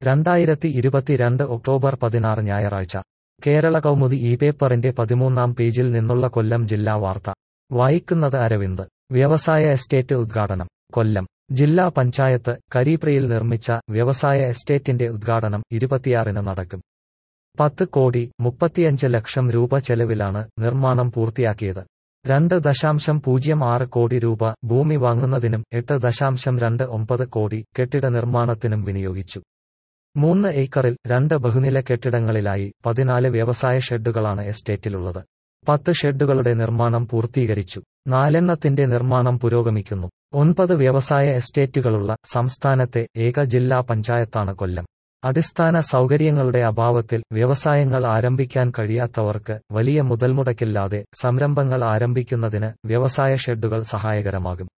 രണ്ടായിരത്തി ഇരുപത്തിരണ്ട് ഒക്ടോബർ പതിനാറ് ഞായറാഴ്ച കേരള കൗമുദി ഈ പേപ്പറിന്റെ പതിമൂന്നാം പേജിൽ നിന്നുള്ള കൊല്ലം ജില്ലാ വാർത്ത വായിക്കുന്നത് അരവിന്ദ് വ്യവസായ എസ്റ്റേറ്റ് ഉദ്ഘാടനം കൊല്ലം ജില്ലാ പഞ്ചായത്ത് കരീപ്രയിൽ നിർമ്മിച്ച വ്യവസായ എസ്റ്റേറ്റിന്റെ ഉദ്ഘാടനം ഇരുപത്തിയാറിന് നടക്കും പത്ത് കോടി മുപ്പത്തിയഞ്ച് ലക്ഷം രൂപ ചെലവിലാണ് നിർമ്മാണം പൂർത്തിയാക്കിയത് രണ്ട് ദശാംശം പൂജ്യം ആറ് കോടി രൂപ ഭൂമി വാങ്ങുന്നതിനും എട്ട് ദശാംശം രണ്ട് ഒമ്പത് കോടി കെട്ടിട നിർമ്മാണത്തിനും വിനിയോഗിച്ചു മൂന്ന് ഏക്കറിൽ രണ്ട് ബഹുനില കെട്ടിടങ്ങളിലായി പതിനാല് വ്യവസായ ഷെഡുകളാണ് എസ്റ്റേറ്റിലുള്ളത് പത്ത് ഷെഡുകളുടെ നിർമ്മാണം പൂർത്തീകരിച്ചു നാലെണ്ണത്തിന്റെ നിർമ്മാണം പുരോഗമിക്കുന്നു ഒൻപത് വ്യവസായ എസ്റ്റേറ്റുകളുള്ള സംസ്ഥാനത്തെ ഏക ജില്ലാ പഞ്ചായത്താണ് കൊല്ലം അടിസ്ഥാന സൗകര്യങ്ങളുടെ അഭാവത്തിൽ വ്യവസായങ്ങൾ ആരംഭിക്കാൻ കഴിയാത്തവർക്ക് വലിയ മുതൽമുടക്കില്ലാതെ സംരംഭങ്ങൾ ആരംഭിക്കുന്നതിന് വ്യവസായ ഷെഡുകൾ സഹായകരമാകും